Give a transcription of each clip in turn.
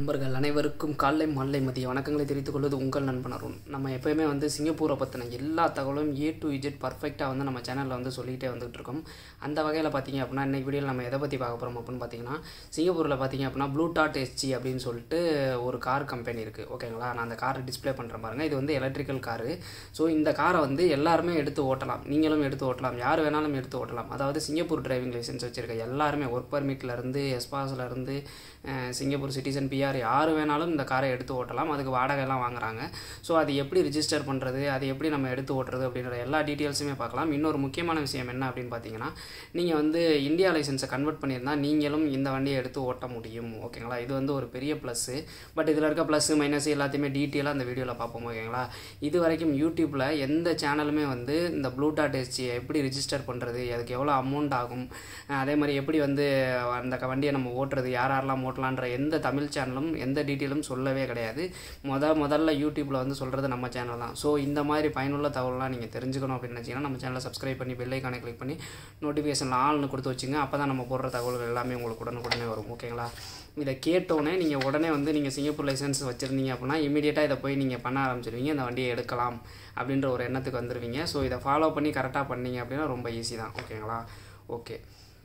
நண்பர்கள் அனைவருக்கும் காலை மாலை மதிய வணக்கங்களை தெரிவித்துக் கொள்வது உங்கள் நண்பன் அருண் நம்ம எப்போயுமே வந்து சிங்கப்பூரை பற்றின எல்லா தகவலும் ஏ டு இஜெட் பர்ஃபெக்டாக வந்து நம்ம சேனலில் வந்து சொல்லிகிட்டே வந்துகிட்டு இருக்கோம் அந்த வகையில் பார்த்தீங்க அப்படின்னா இன்னைக்கு வீடியோவில் நம்ம எதை பற்றி பார்க்க போகிறோம் அப்படின்னு பார்த்தீங்கன்னா சிங்கப்பூரில் பார்த்தீங்க அப்படின்னா ப்ளூ டாட் எஸ்ஜி அப்படின்னு சொல்லிட்டு ஒரு கார் கம்பெனி இருக்குது ஓகேங்களா நான் அந்த காரை டிஸ்ப்ளே பண்ணுறேன் பாருங்கள் இது வந்து எலக்ட்ரிக்கல் காரு ஸோ இந்த காரை வந்து எல்லாருமே எடுத்து ஓட்டலாம் நீங்களும் எடுத்து ஓட்டலாம் யார் வேணாலும் எடுத்து ஓட்டலாம் அதாவது சிங்கப்பூர் டிரைவிங் லைசன்ஸ் வச்சுருக்க எல்லாருமே ஒர்க் பர்மிட்லேருந்து எஸ்பாஸ்லேருந்து சிங்கப்பூர் சிட்டிசன் பிஆர் யார் வேணாலும் இந்த காரை எடுத்து ஓட்டலாம் அதுக்கு வாடகைலாம் வாங்குறாங்க ஸோ அது எப்படி ரிஜிஸ்டர் பண்ணுறது அது எப்படி நம்ம எடுத்து ஓட்டுறது அப்படின்ற எல்லா டீட்டெயில்ஸுமே பார்க்கலாம் இன்னொரு முக்கியமான விஷயம் என்ன அப்படின்னு பார்த்தீங்கன்னா நீங்கள் வந்து இந்தியா லைசன்ஸை கன்வெர்ட் பண்ணியிருந்தால் நீங்களும் இந்த வண்டியை எடுத்து ஓட்ட முடியும் ஓகேங்களா இது வந்து ஒரு பெரிய ப்ளஸ்ஸு பட் இதில் இருக்க ப்ளஸ் மைனஸ் எல்லாத்தையுமே டீட்டெயிலாக அந்த வீடியோவில் பார்ப்போம் ஓகேங்களா இது வரைக்கும் யூடியூப்பில் எந்த சேனலுமே வந்து இந்த ப்ளூ டாட் எஸ்ஜியை எப்படி ரிஜிஸ்டர் பண்ணுறது அதுக்கு எவ்வளோ அமௌண்ட் ஆகும் அஹ் அதே மாதிரி எப்படி வந்து அந்த க- வண்டியை நம்ம ஓட்டுறது யார் யாரெல்லாம் ஓட்டலான்ற எந்த தமிழ் சேனலும் எந்த டீட்டெயிலும் சொல்லவே கிடையாது முத முதல்ல யூடியூப்பில் வந்து சொல்கிறது நம்ம சேனல் தான் ஸோ இந்த மாதிரி பயனுள்ள தகவலாம் நீங்கள் தெரிஞ்சுக்கணும் அப்படின்னு நினச்சிங்கன்னா நம்ம சேனலை சப்ஸ்கிரைப் பண்ணி பெல் ஐக்கானை கிளிக் பண்ணி நோட்டிஃபிகேஷனில் ஆள்னு கொடுத்து வச்சுங்க அப்போ தான் நம்ம போடுற தகவல்கள் எல்லாமே உங்களுக்கு உடனுக்குடனே வரும் ஓகேங்களா இதை கேட்டோன்னே நீங்கள் உடனே வந்து நீங்கள் சிங்கப்பூர் லைசன்ஸ் வச்சுருந்தீங்க அப்படின்னா இமீடியட்டாக இதை போய் நீங்கள் பண்ண ஆரம்பிச்சிருவீங்க இந்த வண்டியை எடுக்கலாம் அப்படின்ற ஒரு எண்ணத்துக்கு வந்துடுவீங்க ஸோ இதை ஃபாலோ பண்ணி கரெக்டாக பண்ணீங்க அப்படின்னா ரொம்ப ஈஸி தான் ஓகேங்களா ஓகே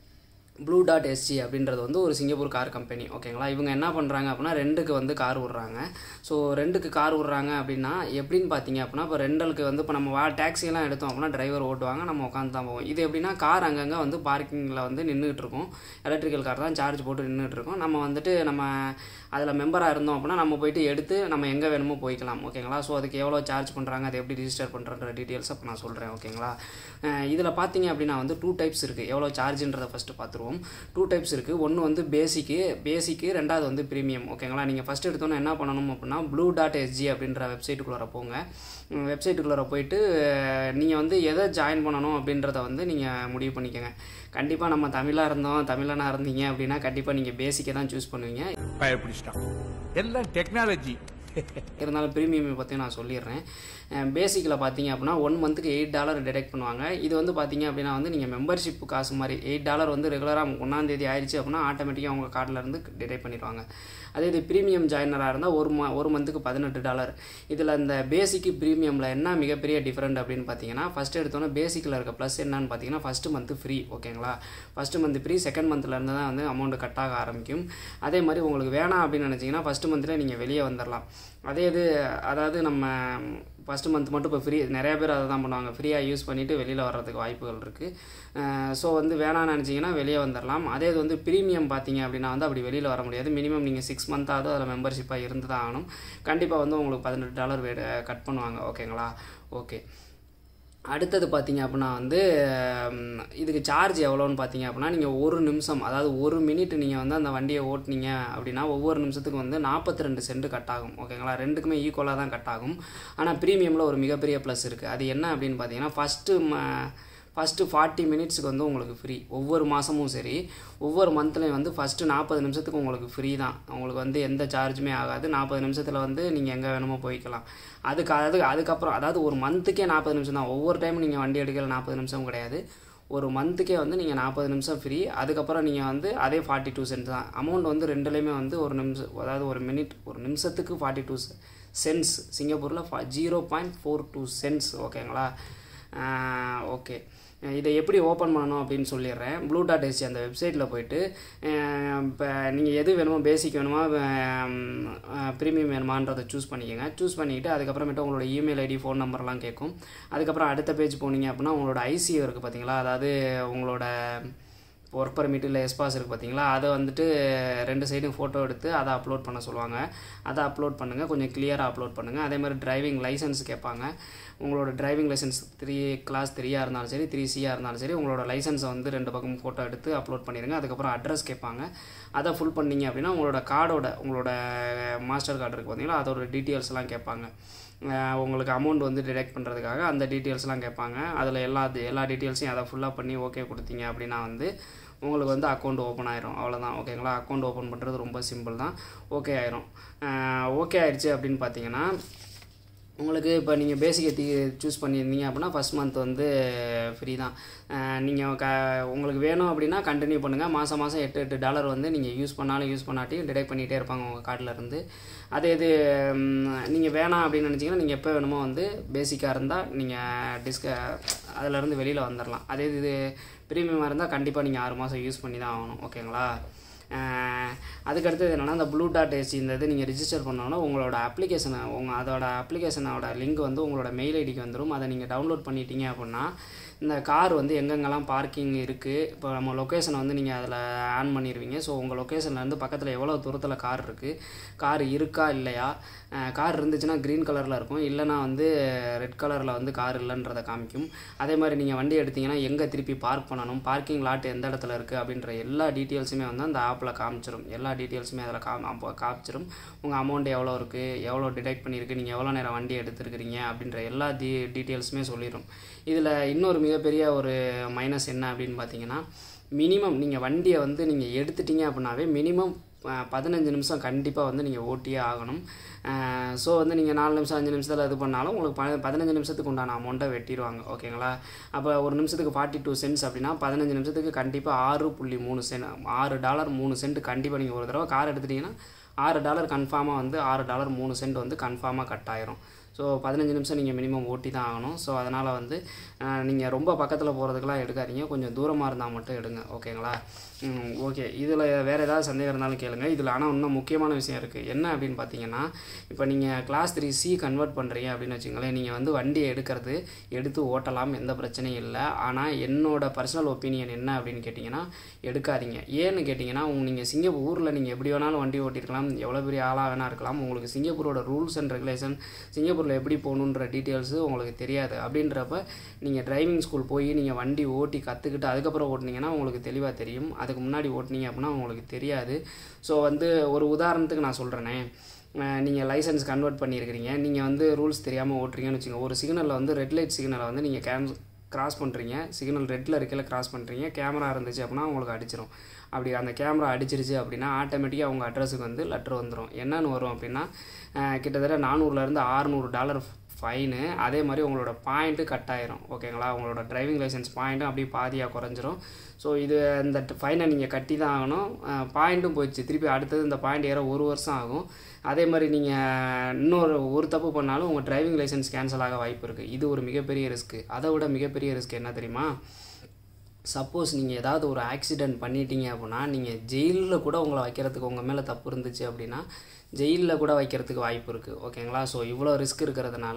ப்ளூ டாட் எஸ்ஜி அப்படின்றது வந்து ஒரு சிங்கப்பூர் கார் கம்பெனி ஓகேங்களா இவங்க என்ன பண்ணுறாங்க அப்படின்னா ரெண்டுக்கு வந்து கார் விட்றாங்க ஸோ ரெண்டுக்கு கார் விட்றாங்க அப்படின்னா எப்படின்னு பார்த்தீங்க அப்படின்னா இப்போ ரெண்டலுக்கு வந்து இப்போ நம்ம வா டாக்ஸியெல்லாம் எடுத்தோம் அப்படின்னா டிரைவர் ஓட்டுவாங்க நம்ம உட்காந்து தான் போவோம் இது எப்படின்னா கார் அங்கங்கே வந்து பார்க்கிங்கில் வந்து நின்றுட்டு இருக்கும் எலக்ட்ரிக்கல் கார் தான் சார்ஜ் போட்டு நின்றுட்டு இருக்கும் நம்ம வந்துட்டு நம்ம அதில் மெம்பராக இருந்தோம் அப்படின்னா நம்ம போயிட்டு எடுத்து நம்ம எங்கே வேணுமோ போய்க்கலாம் ஓகேங்களா ஸோ அதுக்கு எவ்வளோ சார்ஜ் பண்ணுறாங்க அதை எப்படி ரிஜிஸ்டர் பண்ணுறன்ற டீட்டெயில்ஸ் அப்போ நான் சொல்கிறேன் ஓகேங்களா இதில் பார்த்தீங்க அப்படின்னா வந்து டூ டைப்ஸ் இருக்குது எவ்வளோ சார்ஜுன்றதை ஃபஸ்ட்டு பார்த்துருவோம் டூ டைப்ஸ் இருக்குது ஒன்று வந்து பேசிக்கு பேசிக்கு ரெண்டாவது வந்து ப்ரீமியம் ஓகேங்களா நீங்கள் ஃபஸ்ட் எடுத்தோன்னே என்ன பண்ணணும் அப்படின்னா ப்ளூ டாட் எஸ்ஜி அப்படின்ற வெப்சைட்டுக்குள்ளே போங்க வெப்சைட்டுக்குள்ளே போயிட்டு நீங்கள் வந்து எதை ஜாயின் பண்ணணும் அப்படின்றத வந்து நீங்கள் முடிவு பண்ணிக்கோங்க கண்டிப்பாக நம்ம தமிழாக இருந்தோம் தமிழனாக இருந்தீங்க அப்படின்னா கண்டிப்பாக நீங்கள் பேசிக்கை தான் சூஸ் பண்ணுவீங்க பயப்பிடிச்சிட்டான் எல்லாம் டெக்னாலஜி இருந்தாலும் ப்ரீமியம் பற்றி நான் சொல்லிடுறேன் பேசிக்கில் பார்த்தீங்க அப்படின்னா ஒன் மந்த்துக்கு எயிட் டாலர் டிடெக்ட் பண்ணுவாங்க இது வந்து பார்த்தீங்க அப்படின்னா வந்து நீங்கள் மெம்பர்ஷிப் காசு மாதிரி எயிட் டாலர் வந்து ரெகுலராக ஒன்றாந்தேதி ஆயிடுச்சு அப்படின்னா ஆட்டோமேட்டிக்காக உங்கள் கார்டில் இருந்து டிடெக்ட் பண்ணிடுவாங்க அதே இது ப்ரீமியம் ஜாயினராக இருந்தால் ஒரு மா ஒரு மந்த்துக்கு பதினெட்டு டாலர் இதில் இந்த பேசிக்கு ப்ரீமியமில் என்ன மிகப்பெரிய டிஃப்ரெண்ட் அப்படின்னு பார்த்தீங்கன்னா ஃபஸ்ட் எடுத்தோன்னே பேசிக்கில் இருக்க ப்ளஸ் என்னன்னு பார்த்தீங்கன்னா ஃபஸ்ட்டு மந்த்து ஃப்ரீ ஓகேங்களா ஃபஸ்ட்டு மந்த் ஃப்ரீ செகண்ட் மந்த்லேருந்து தான் வந்து அமௌண்ட் கட் ஆக ஆரம்பிக்கும் அதே மாதிரி உங்களுக்கு வேணாம் அப்படின்னு நினச்சிங்கன்னா ஃபஸ்ட்டு மந்த்தில் நீங்கள் வெளியே வந்துடலாம் அதே இது அதாவது நம்ம ஃபஸ்ட்டு மந்த் மட்டும் இப்போ ஃப்ரீ நிறைய பேர் அதை தான் பண்ணுவாங்க ஃப்ரீயாக யூஸ் பண்ணிவிட்டு வெளியில் வர்றதுக்கு வாய்ப்புகள் இருக்குது ஸோ வந்து வேணாம்னு நினச்சிங்கன்னா வெளியே வந்துடலாம் அதே இது வந்து ப்ரீமியம் பார்த்தீங்க அப்படின்னா வந்து அப்படி வெளியில் வர முடியாது மினிமம் நீங்கள் சிக்ஸ் மந்த்தாவது அதில் மெம்பர்ஷிப்பாக இருந்து தான் ஆகணும் கண்டிப்பாக வந்து உங்களுக்கு பதினெட்டு டாலர் கட் பண்ணுவாங்க ஓகேங்களா ஓகே அடுத்தது பார்த்தீங்க அப்படின்னா வந்து ம், இதுக்கு சார்ஜ் எவ்வளோன்னு பார்த்தீங்க அப்படின்னா நீங்கள் ஒரு நிமிஷம் அதாவது ஒரு மினிட் நீங்கள் வந்து அந்த வண்டியை ஓட்டுனீங்க அப்படின்னா ஒவ்வொரு நிமிஷத்துக்கு வந்து நாற்பத்தி ரெண்டு சென்ட் கட் ஆகும் ஓகேங்களா ரெண்டுக்குமே ஈக்குவலாக தான் கட் ஆகும் ஆனால் ப்ரீமியமில் ஒரு மிகப்பெரிய ப்ளஸ் இருக்குது அது என்ன அப்படின்னு பார்த்தீங்கன்னா ஃபஸ்ட்டு ஃபஸ்ட்டு ஃபார்ட்டி மினிட்ஸுக்கு வந்து உங்களுக்கு ஃப்ரீ ஒவ்வொரு மாதமும் சரி ஒவ்வொரு மந்த்லேயும் வந்து ஃபஸ்ட்டு நாற்பது நிமிஷத்துக்கு உங்களுக்கு ஃப்ரீ தான் உங்களுக்கு வந்து எந்த சார்ஜுமே ஆகாது நாற்பது நிமிஷத்தில் வந்து நீங்கள் எங்கே வேணுமோ போய்க்கலாம் அதுக்கு அது அதுக்கப்புறம் அதாவது ஒரு மந்த்துக்கே நாற்பது நிமிஷம் தான் ஒவ்வொரு டைம் நீங்கள் வண்டி எடுக்கிற நாற்பது நிமிஷம் கிடையாது ஒரு மந்த்துக்கே வந்து நீங்கள் நாற்பது நிமிஷம் ஃப்ரீ அதுக்கப்புறம் நீங்கள் வந்து அதே ஃபார்ட்டி டூ சென்ட் தான் அமௌண்ட் வந்து ரெண்டுலேயுமே வந்து ஒரு நிமிஷம் அதாவது ஒரு மினிட் ஒரு நிமிஷத்துக்கு ஃபார்ட்டி டூ சென்ஸ் சிங்கப்பூரில் ஃபா zero point four two cents ஓகேங்களா ஓகே இதை எப்படி ஓப்பன் பண்ணணும் அப்படின்னு சொல்லிடுறேன் ப்ளூ டாட் எஸ்சி அந்த வெப்சைட்டில் போயிட்டு இப்போ நீங்கள் எது வேணுமோ பேசிக் வேணுமா ப்ரீமியம் வேணுமான்றதை சூஸ் பண்ணிக்கோங்க சூஸ் பண்ணிக்கிட்டு அதுக்கப்புறமேட்டு உங்களோட இமெயில் ஐடி ஃபோன் நம்பர்லாம் கேட்கும் அதுக்கப்புறம் அடுத்த பேஜ் போனீங்க அப்படின்னா உங்களோட ஐசிஓ இருக்குது பார்த்தீங்களா அதாவது உங்களோட ஒர்க் பர்மிட் இல்லை எஸ்பாஸ் இருக்குது பார்த்தீங்களா அதை வந்துட்டு ரெண்டு சைடும் ஃபோட்டோ எடுத்து அதை அப்லோட் பண்ண சொல்லுவாங்க அதை அப்லோட் பண்ணுங்கள் கொஞ்சம் கிளியராக அப்லோட் பண்ணுங்கள் அதே மாதிரி டிரைவிங் லைசன்ஸ் கேட்பாங்க உங்களோட டிரைவிங் லைசன்ஸ் த்ரீ கிளாஸ் த்ரீயாக இருந்தாலும் சரி த்ரீ சியாக இருந்தாலும் சரி உங்களோட லைசன்ஸை வந்து ரெண்டு பக்கம் ஃபோட்டோ எடுத்து அப்லோட் பண்ணிடுங்க அதுக்கப்புறம் அட்ரஸ் கேட்பாங்க அதை ஃபுல் பண்ணீங்க அப்படின்னா உங்களோட கார்டோட உங்களோட மாஸ்டர் கார்டு இருக்குது பார்த்தீங்களா அதோட டீட்டெயில்ஸ்லாம் கேட்பாங்க அஹ் உங்களுக்கு அமௌண்ட் வந்து டிடெக்ட் பண்ணுறதுக்காக அந்த டீட்டெயில்ஸ்லாம் கேட்பாங்க அதில் எல்லா எல்லா டீட்டெயில்ஸையும் அதை ஃபுல்லாக பண்ணி ஓகே கொடுத்தீங்க அப்படின்னா வந்து உங்களுக்கு வந்து அக்கௌண்ட் ஓப்பன் ஆயிரும் அவ்வளோதான் ஓகேங்களா அக்கௌண்ட் ஓப்பன் பண்ணுறது ரொம்ப சிம்பிள் தான் ஓகே ஆயிரும் ஓகே ஆயிடுச்சு அப்படின்னு பார்த்தீங்கன்னா உங்களுக்கு இப்போ நீங்கள் பேசிக் சூஸ் பண்ணியிருந்தீங்க அப்படின்னா ஃபஸ்ட் மந்த் வந்து ஃப்ரீ தான் நீங்கள் க உங்களுக்கு வேணும் அப்படின்னா கண்டினியூ பண்ணுங்கள் மாதம் மாதம் எட்டு எட்டு டாலர் வந்து நீங்கள் யூஸ் பண்ணாலும் யூஸ் பண்ணாட்டியும் டிடெக்ட் பண்ணிகிட்டே இருப்பாங்க உங்கள் கார்டில் இருந்து அதே இது நீங்கள் வேணாம் அப்படின்னு நினச்சிங்கன்னா நீங்கள் எப்போ வேணுமோ வந்து பேசிக்காக இருந்தால் நீங்கள் டிஸ்க அதிலேருந்து வெளியில் வந்துடலாம் அதே இது ப்ரீமியமாக இருந்தால் கண்டிப்பாக நீங்கள் ஆறு மாதம் யூஸ் பண்ணி தான் ஆகணும் ஓகேங்களா அஹ் அதுக்கடுத்தது என்னென்னா இந்த ப்ளூ டாட் ஏசி இந்த இது நீங்கள் ரிஜிஸ்டர் பண்ணோன்னா உங்களோட அப்ளிகேஷனை உங்கள் அதோட அப்ளிகேஷனோட லிங்க் வந்து உங்களோட மெயில் ஐடிக்கு வந்துடும் அதை நீங்கள் டவுன்லோட் பண்ணிட்டீங்க அப்படின்னா இந்த கார் வந்து எங்கெங்கெல்லாம் பார்க்கிங் இருக்குது இப்போ நம்ம லொக்கேஷனை வந்து நீங்கள் அதில் ஆன் பண்ணிடுவீங்க ஸோ உங்கள் லொக்கேஷன்லேருந்து பக்கத்தில் எவ்வளோ தூரத்தில் கார் இருக்குது கார் இருக்கா இல்லையா கார் இருந்துச்சுன்னா க்ரீன் கலரில் இருக்கும் இல்லைனா வந்து ரெட் கலரில் வந்து கார் இல்லைன்றதை காமிக்கும் அதே மாதிரி நீங்கள் வண்டி எடுத்தீங்கன்னா எங்கே திருப்பி பார்க் பண்ணணும் பார்க்கிங் லாட் எந்த இடத்துல இருக்குது அப்படின்ற எல்லா டீட்டெயில்ஸுமே வந்து அந்த ஆப்பில் காமிச்சிரும் எல்லா டீட்டெயில்ஸுமே அதில் காம் அப்போ காமிச்சிரும் உங்கள் அமௌண்ட் எவ்வளோ இருக்குது எவ்வளோ டிடெக்ட் பண்ணியிருக்கு நீங்கள் எவ்வளோ நேரம் வண்டி எடுத்துருக்கிறீங்க அப்படின்ற எல்லா டீ டீட்டெயில்ஸுமே சொல்லிடும் இதில் இன்னொரு மிகப்பெரிய ஒரு மைனஸ் என்ன அப்படின்னு பார்த்தீங்கன்னா மினிமம் நீங்கள் வண்டியை வந்து நீங்கள் எடுத்துட்டீங்க அப்படின்னாவே மினிமம் பதினஞ்சு நிமிஷம் கண்டிப்பாக வந்து நீங்கள் ஓட்டியே ஆகணும் ஸோ வந்து நீங்கள் நாலு நிமிஷம் அஞ்சு நிமிஷத்தில் இது பண்ணாலும் உங்களுக்கு ப பதினஞ்சு நிமிஷத்துக்கு உண்டான அமௌண்ட்டை வெட்டிடுவாங்க ஓகேங்களா அப்போ ஒரு நிமிஷத்துக்கு ஃபார்ட்டி டூ சென்ட்ஸ் அப்படின்னா பதினஞ்சு நிமிஷத்துக்கு கண்டிப்பாக ஆறு புள்ளி மூணு சென்ட் ஆறு டாலர் மூணு சென்ட் கண்டிப்பாக நீங்கள் ஒரு தடவை கார் எடுத்துட்டிங்கன்னா ஆறு டாலர் கன்ஃபார்மாக வந்து ஆறு டாலர் மூணு சென்ட் வந்து கன்ஃபார்மாக கட் ஆயிரும் ஸோ பதினஞ்சு நிமிஷம் நீங்கள் மினிமம் ஓட்டி தான் ஆகணும் ஸோ அதனால் வந்து நீங்கள் ரொம்ப பக்கத்தில் போகிறதுக்கெலாம் எடுக்காதீங்க கொஞ்சம் தூரமாக இருந்தால் மட்டும் எடுங்க ஓகேங்களா ஓகே இதில் வேறு ஏதாவது சந்தேகம் இருந்தாலும் கேளுங்க இதில் ஆனால் இன்னும் முக்கியமான விஷயம் இருக்குது என்ன அப்படின்னு பார்த்தீங்கன்னா இப்போ நீங்கள் கிளாஸ் த்ரீ சி கன்வெர்ட் பண்ணுறீங்க அப்படின்னு வச்சுங்களேன் நீங்கள் வந்து வண்டியை எடுக்கிறது எடுத்து ஓட்டலாம் எந்த பிரச்சனையும் இல்லை ஆனால் என்னோட பர்சனல் ஒப்பீனியன் என்ன அப்படின்னு கேட்டிங்கன்னா எடுக்காதீங்க ஏன்னு கேட்டிங்கன்னா உங்க நீங்கள் சிங்கப்பூர் ஊரில் நீங்கள் எப்படி வேணாலும் வண்டி ஓட்டிருக்கலாம் எவ்வளோ பெரிய ஆளாக வேணா இருக்கலாம் உங்களுக்கு சிங்கப்பூரோட ரூல்ஸ் அண்ட் ரெகுலேஷன் சிங்கப்பூரில் எப்படி போகணுன்ற டீட்டெயில்ஸு உங்களுக்கு தெரியாது அப்படின்றப்ப நீங்கள் டிரைவிங் ஸ்கூல் போய் நீங்கள் வண்டி ஓட்டி கற்றுக்கிட்டு அதுக்கப்புறம் ஓட்டினீங்கன்னா உங்களுக்கு தெளிவாக தெரியும் அதுக்கு முன்னாடி ஓட்டினீங்க அப்படின்னா உங்களுக்கு தெரியாது ஸோ வந்து ஒரு உதாரணத்துக்கு நான் சொல்கிறேனே நீங்கள் லைசன்ஸ் கன்வெர்ட் பண்ணியிருக்கிறீங்க நீங்கள் வந்து ரூல்ஸ் தெரியாமல் ஓட்டுறீங்கன்னு வச்சுக்கோங்க ஒரு சிக்னலில் வந்து ரெட் லைட் சிக்னலை வந்து நீங்கள் கேம் கிராஸ் பண்ணுறீங்க சிக்னல் ரெட்டில் இருக்கையில் கிராஸ் பண்ணுறீங்க கேமரா இருந்துச்சு அப்படின்னா உங்களுக்கு அடிச்சிரும் அப்படி அந்த கேமரா அடிச்சிருச்சு அப்படின்னா ஆட்டோமேட்டிக்காக உங்கள் அட்ரஸுக்கு வந்து லெட்ரு வந்துடும் என்னன்னு வரும் அப்படின்னா அஹ், கிட்டத்தட்ட நானூறுலேருந்து ஆறுநூறு டாலர் ஃபைனு அதே மாதிரி உங்களோட பாயிண்ட்டு கட் ஆயிரும் ஓகேங்களா உங்களோட டிரைவிங் லைசன்ஸ் பாயிண்ட்டும் அப்படியே பாதியாக குறைஞ்சிரும் ஸோ இது இந்த ஃபைனை நீங்கள் கட்டி தான் ஆகணும் பாயிண்ட்டும் போயிடுச்சு திருப்பி அடுத்தது இந்த பாயிண்ட் ஏற ஒரு வருஷம் ஆகும் அதே மாதிரி நீங்கள் இன்னொரு ஒரு தப்பு பண்ணாலும் உங்கள் டிரைவிங் லைசன்ஸ் கேன்சல் ஆக வாய்ப்பு இருக்குது இது ஒரு மிகப்பெரிய ரிஸ்க்கு அதை விட மிகப்பெரிய ரிஸ்க் என்ன தெரியுமா சப்போஸ் நீங்கள் ஏதாவது ஒரு ஆக்சிடெண்ட் பண்ணிட்டீங்க அப்படின்னா நீங்கள் ஜெயிலில் கூட உங்களை வைக்கிறதுக்கு உங்கள் மேலே தப்பு இருந்துச்சு அப்படின்னா ஜெயிலில் கூட வைக்கிறதுக்கு வாய்ப்பு இருக்குது ஓகேங்களா ஸோ இவ்வளோ ரிஸ்க் இருக்கிறதுனால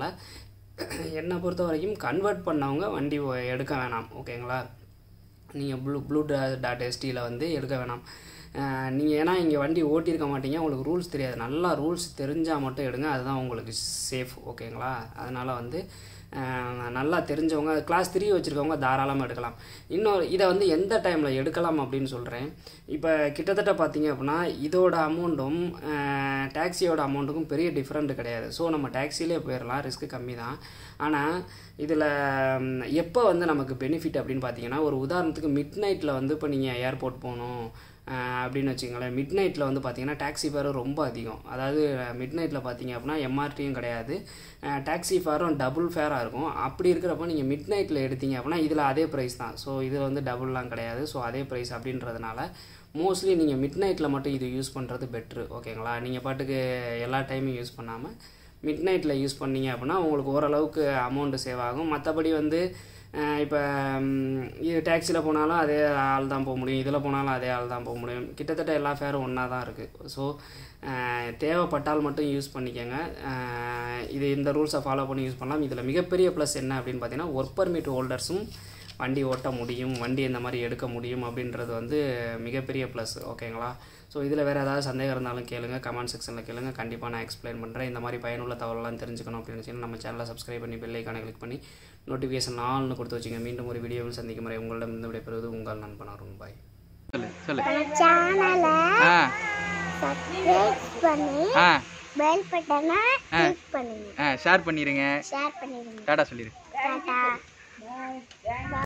என்னை பொறுத்த வரைக்கும் கன்வெர்ட் பண்ணவங்க வண்டி ஒ- எடுக்க வேணாம் ஓகேங்களா நீங்கள் ப்ளூ ப்ளூ டாட் எஸ்டியில் வந்து எடுக்க வேணாம் நீங்கள் ஏன்னா இங்கே வண்டி ஓட்டியிருக்க மாட்டீங்க உங்களுக்கு ரூல்ஸ் தெரியாது நல்லா ரூல்ஸ் தெரிஞ்சால் மட்டும் எடுங்க அதுதான் உங்களுக்கு சேஃப் ஓகேங்களா அதனால் வந்து அஹ், நல்லா தெரிஞ்சவங்க கிளாஸ் த்ரீ வச்சுருக்கவங்க தாராளமாக எடுக்கலாம் இன்னொரு இதை வந்து எந்த டைமில் எடுக்கலாம் அப்படின்னு சொல்கிறேன் இப்போ கிட்டத்தட்ட பார்த்தீங்க அப்படின்னா இதோட அமௌண்ட்டும் டேக்ஸியோட அமௌண்ட்டுக்கும் பெரிய டிஃப்ரெண்ட் கிடையாது ஸோ நம்ம டேக்ஸிலே போயிடலாம் ரிஸ்க்கு கம்மி தான் ஆனால் இதில் எப்போ வந்து நமக்கு பெனிஃபிட் அப்படின்னு பார்த்தீங்கன்னா ஒரு உதாரணத்துக்கு மிட் நைட்டில் வந்து இப்போ நீங்கள் ஏர்போர்ட் போகணும் அஹ் அப்படின்னு வச்சுங்களேன் மிட் நைட்டில் வந்து பார்த்தீங்கன்னா டாக்ஸி ஃபேரும் ரொம்ப அதிகம் அதாவது மிட் நைட்டில் பார்த்தீங்க அப்படின்னா எம்ஆர்டியும் கிடையாது டாக்ஸி ஃபேரும் டபுள் ஃபேராக இருக்கும் அப்படி இருக்கிறப்ப நீங்கள் மிட் நைட்டில் எடுத்தீங்க அப்படின்னா இதில் அதே ப்ரைஸ் தான் ஸோ இதில் வந்து டபுள்லாம் கிடையாது ஸோ அதே ப்ரைஸ் அப்படின்றதுனால மோஸ்ட்லி நீங்கள் மிட் நைட்டில் மட்டும் இது யூஸ் பண்ணுறது பெட்ரு ஓகேங்களா நீங்கள் பாட்டுக்கு எல்லா டைமும் யூஸ் பண்ணாமல் மிட் நைட்டில் யூஸ் பண்ணீங்க அப்படின்னா உங்களுக்கு ஓரளவுக்கு அமௌண்ட்டு சேவ் ஆகும் மற்றபடி வந்து இப்போ இது டேக்ஸியில் போனாலும் அதே ஆள் தான் போக முடியும் இதில் போனாலும் அதே ஆள் தான் போக முடியும் கிட்டத்தட்ட எல்லா ஃபேரும் ஒன்றா தான் இருக்குது ஸோ தேவைப்பட்டால் மட்டும் யூஸ் பண்ணிக்கோங்க அஹ் இது இந்த ரூல்ஸை ஃபாலோ பண்ணி யூஸ் பண்ணலாம் இதில் மிகப்பெரிய ப்ளஸ் என்ன அப்படின்னு பார்த்தீங்கன்னா ஒர்க் பர்மிட் ஹோல்டர்ஸும் வண்டி ஓட்ட முடியும் வண்டி இந்த மாதிரி எடுக்க முடியும் அப்படின்றது வந்து மிகப்பெரிய ப்ளஸ் ஓகேங்களா ஸோ இதில் வேறு ஏதாவது சந்தேகம் இருந்தாலும் கேளுங்க கமெண்ட் செக்ஷனில் கேளுங்க கண்டிப்பாக நான் எக்ஸ்பிளைன் பண்ணுறேன் இந்த மாதிரி பயனுள்ள தகவலாம் தெரிஞ்சுக்கணும் அப்படின்னு நினச்சிங்கன்னா நம்ம சேனலை சப்ஸ்கிரைப் பண்ணி பெல் ஐக்கானை கிளிக் பண்ணி நோட்டிஃபிகேஷன் ஆல்னு கொடுத்து வச்சுங்க மீண்டும் ஒரு வீடியோவில் சந்திக்கும் வரை உங்களிடம் இருந்து விடைபெறுவது உங்கள் நண்பன் அருண் பாய் சொல்லு சொல்லு நம்ம சேனலை ஆ சப்ஸ்கிரைப் பண்ணி ஆ பெல் பட்டனை கிளிக் பண்ணுங்க ஆ ஷேர் பண்ணிடுங்க ஷேர் பண்ணிடுங்க டாடா சொல்லிடு டாடா